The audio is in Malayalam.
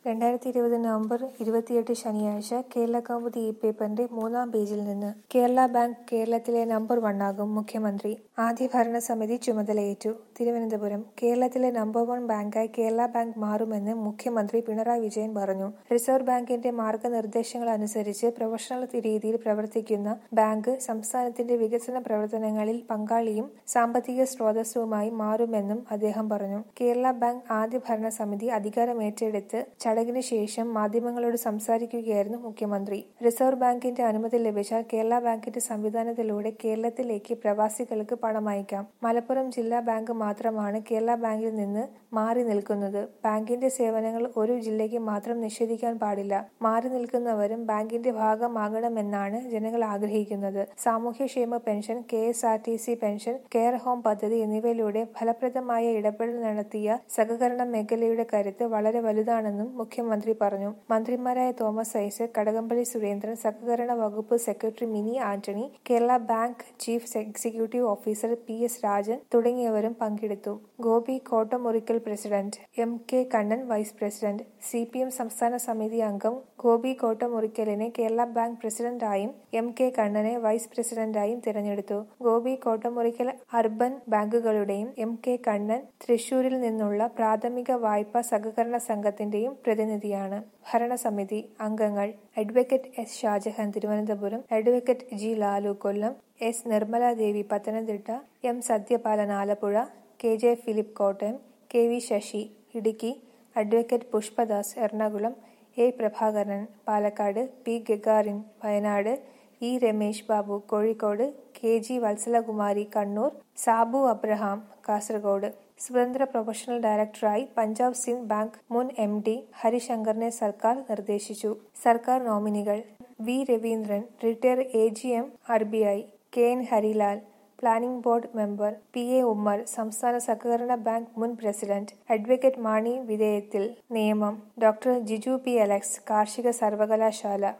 രണ്ടായിരത്തി ഇരുപത് നവംബർ ഇരുപത്തിയെട്ട് ശനിയാഴ്ച കേരളകൗമുദി ഈ പേപ്പറിന്റെ മൂന്നാം പേജിൽ നിന്ന് കേരള ബാങ്ക് കേരളത്തിലെ നമ്പർ വണ്ണാകും മുഖ്യമന്ത്രി ആദ്യ ഭരണസമിതി ചുമതലയേറ്റു തിരുവനന്തപുരം കേരളത്തിലെ നമ്പർ വൺ ബാങ്കായി കേരള ബാങ്ക് മാറുമെന്ന് മുഖ്യമന്ത്രി പിണറായി വിജയൻ പറഞ്ഞു റിസർവ് ബാങ്കിന്റെ മാർഗനിർദ്ദേശങ്ങൾ അനുസരിച്ച് പ്രൊഫഷണൽ രീതിയിൽ പ്രവർത്തിക്കുന്ന ബാങ്ക് സംസ്ഥാനത്തിന്റെ വികസന പ്രവർത്തനങ്ങളിൽ പങ്കാളിയും സാമ്പത്തിക സ്രോതസ്സുമായി മാറുമെന്നും അദ്ദേഹം പറഞ്ഞു കേരള ബാങ്ക് ആദ്യ ഭരണസമിതി അധികാരമേറ്റെടുത്ത് ചടങ്ങിന് ശേഷം മാധ്യമങ്ങളോട് സംസാരിക്കുകയായിരുന്നു മുഖ്യമന്ത്രി റിസർവ് ബാങ്കിന്റെ അനുമതി ലഭിച്ചാൽ കേരള ബാങ്കിന്റെ സംവിധാനത്തിലൂടെ കേരളത്തിലേക്ക് പ്രവാസികൾക്ക് പണം അയക്കാം മലപ്പുറം ജില്ലാ ബാങ്ക് മാത്രമാണ് കേരള ബാങ്കിൽ നിന്ന് മാറി നിൽക്കുന്നത് ബാങ്കിന്റെ സേവനങ്ങൾ ഒരു ജില്ലയ്ക്ക് മാത്രം നിഷേധിക്കാൻ പാടില്ല മാറി നിൽക്കുന്നവരും ബാങ്കിന്റെ ഭാഗമാകണമെന്നാണ് ജനങ്ങൾ ആഗ്രഹിക്കുന്നത് സാമൂഹ്യക്ഷേമ pension K S R T C pension care home പദ്ധതി എന്നിവയിലൂടെ ഫലപ്രദമായ ഇടപെടൽ നടത്തിയ സഹകരണ മേഖലയുടെ കരുത്ത് വളരെ വലുതാണെന്നും മുഖ്യമന്ത്രി പറഞ്ഞു മന്ത്രിമാരായ തോമസ് ഐസക് കടകംപള്ളി സുരേന്ദ്രൻ സഹകരണ വകുപ്പ് secretary Mini Antony Kerala bank chief executive officer P S Rajan തുടങ്ങിയവരും പങ്കെടുത്തു Gopi Kottamurickal president M K Kannan vice president C P M സംസ്ഥാന സമിതി അംഗം ഗോപി കോട്ടമുറിക്കലിനെ കേരള ബാങ്ക് പ്രസിഡന്റായും എം കെ കണ്ണനെ വൈസ് പ്രസിഡന്റായും തിരഞ്ഞെടുത്തു ഗോപി കോട്ടമുറിക്കൽ അർബൻ ബാങ്കുകളുടെയും എം കെ കണ്ണൻ തൃശൂരിൽ നിന്നുള്ള പ്രാഥമിക വായ്പാ സഹകരണ സംഘത്തിന്റെയും പ്രതിനിധിയാണ് ഭരണസമിതി അംഗങ്ങൾ advocate S Shajahan Thiruvananthapuram advocate G Lalu Kollam S Nirmaladevi Pathanamthitta M Sathyapalan Alappuzha K J Philip Kottayam K V Sasi Idukki advocate Pushpadas Ernakulam A Prabhakaran Palakkad P Gagarin Wayanad E Ramesh Babu Kozhikode K G Vatsalakumari Kannur Sabu Abraham Kasaragod സ്വതന്ത്ര പ്രൊഫഷണൽ ഡയറക്ടറായി പഞ്ചാബ് സിന്ധ് ബാങ്ക് മുൻ എം ഡി ഹരിശങ്കറിനെ സർക്കാർ നിർദ്ദേശിച്ചു സർക്കാർ നോമിനികൾ V Raveendran retire A G M R B I K N Harilal planning board member P A Ummer സംസ്ഥാന സഹകരണ ബാങ്ക് മുൻ പ്രസിഡന്റ് അഡ്വക്കേറ്റ് മാണി വിധേയത്തിൽ നിയമം ഡോക്ടർ ജിജു പി അലക്സ് കാർഷിക സർവകലാശാല